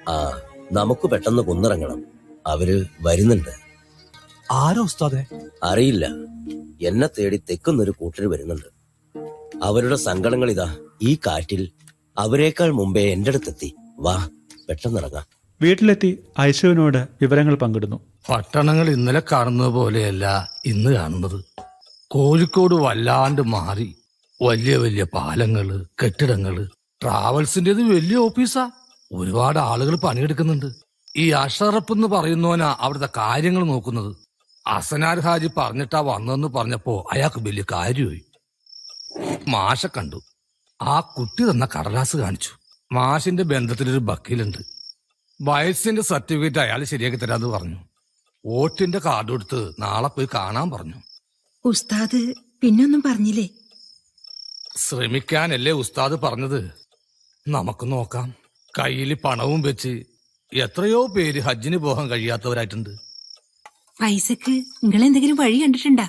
ആ നമുക്ക് പെട്ടെന്ന് കുന്നിറങ്ങണം അവര് വരുന്നുണ്ട് ആരോ ഉസ്താദെ അറിയില്ല എന്നെ തേടി തെക്കുന്നൊരു കൂട്ടര് വരുന്നുണ്ട് അവരുടെ സങ്കടങ്ങൾ ഇതാ ഈ കാറ്റിൽ അവരെക്കാൾ മുമ്പേ എന്റെ അടുത്തെത്തി വാ പെട്ടെന്നിറങ്ങാം വീട്ടിലെത്തി ഐശുവിനോട് വിവരങ്ങൾ പങ്കിടുന്നു പട്ടണങ്ങൾ ഇന്നലെ കാണുന്നത് പോലെയല്ല ഇന്ന് കാണുന്നത് കോഴിക്കോട് വല്ലാണ്ട് മാറി വലിയ വലിയ പാലങ്ങള് കെട്ടിടങ്ങള് ട്രാവൽസിന്റേത് വലിയ ഓഫീസാ ഒരുപാട് ആളുകൾ പണിയെടുക്കുന്നുണ്ട് ഈ അഷറഫ് എന്ന് പറയുന്നവനാ അവിടുത്തെ കാര്യങ്ങൾ നോക്കുന്നത് അസനാർ ഹാജി പറഞ്ഞിട്ടാ വന്നതെന്ന് പറഞ്ഞപ്പോ അയാൾക്ക് വലിയ കാര്യമായി മാഷ കണ്ടു ആ കുട്ടി തന്ന കടലാസ് കാണിച്ചു മാഷിന്റെ ബന്ധത്തിലൊരു വക്കീലുണ്ട് വയസ്സിന്റെ സർട്ടിഫിക്കറ്റ് അയാൾ ശരിയാക്കി തരാന്ന് പറഞ്ഞു വോട്ടിന്റെ കാർഡ് കൊടുത്ത് നാളെ പോയി കാണാൻ പറഞ്ഞു ഉസ്താദ് പിന്നൊന്നും പറഞ്ഞില്ലേ ശ്രമിക്കാനല്ലേ ഉസ്താദ് പറഞ്ഞത് നമുക്ക് നോക്കാം കയ്യിൽ പണവും വെച്ച് എത്രയോ പേര് ഹജ്ജിന് പോകാൻ കഴിയാത്തവരായിട്ടുണ്ട് പൈസക്ക് നിങ്ങൾ എന്തെങ്കിലും വഴി കണ്ടിട്ടുണ്ടാ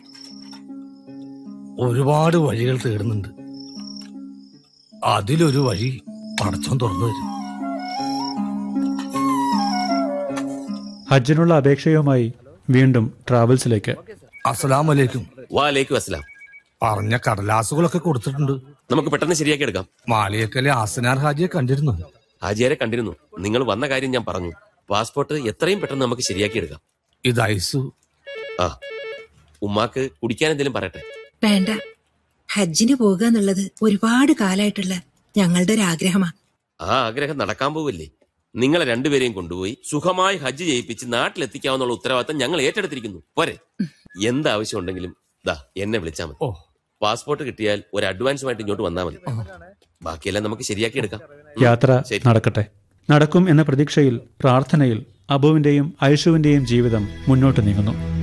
ഒരുപാട് വഴികൾ തേടുന്നുണ്ട് അതിലൊരു വഴി പടച്ചോൻ തുറന്നു തരും ഹജ്ജിനുള്ള അപേക്ഷയുമായി വീണ്ടും ട്രാവൽസിലേക്ക് അസ്സലാമലൈക്കും വാലേക്കും അസ്സലാം പറഞ്ഞ കടലാസുകളൊക്കെ കൊടുത്തിട്ടുണ്ട് നമുക്ക് പെട്ടെന്ന് ശരിയാക്കി എടുക്കാം മാളിയക്കലെ ആസനാർ ഹാജിയെ കണ്ടിരുന്നു ഹാജിയാരെ കണ്ടിരുന്നു നിങ്ങൾ വന്ന കാര്യം ഞാൻ പറഞ്ഞു പാസ്പോർട്ട് എത്രയും പെട്ടെന്ന് നമുക്ക് ശരിയാക്കി എടുക്കാം ഇത് ഐസു ആ ഉമ്മാക്ക് കുടിക്കാൻ എന്തെങ്കിലും പറയട്ടെ വേണ്ട ഹജ്ജിന് പോകുക എന്നുള്ളത് ഒരുപാട് കാലായിട്ടുള്ള ഞങ്ങളുടെ ഒരു ആഗ്രഹമാ ആ ആഗ്രഹം നടക്കാൻ പോവില്ലേ നിങ്ങളെ രണ്ടുപേരെയും കൊണ്ടുപോയി സുഖമായി ഹജ്ജ് ചെയ്യിപ്പിച്ച് നാട്ടിലെത്തിക്കാവുന്ന ഉത്തരവാദിത്തം ഞങ്ങൾ ഏറ്റെടുത്തിരിക്കുന്നു പോരെ എന്താവശ്യം ഉണ്ടെങ്കിലും ദാ എന്നെ വിളിച്ചാൽ മതി ഓ പാസ്പോർട്ട് കിട്ടിയാൽ ഒരു അഡ്വാൻസുമായിട്ട് ഇങ്ങോട്ട് വന്നാൽ മതി ബാക്കിയെല്ലാം നമുക്ക് ശരിയാക്കി എടുക്കാം ഉം, യാത്ര ശരി. നടക്കട്ടെ നടക്കും എന്ന പ്രതീക്ഷയിൽ പ്രാർത്ഥനയിൽ അബുവിന്റെയും ഐഷുവിന്റെയും ജീവിതം മുന്നോട്ട് നീങ്ങുന്നു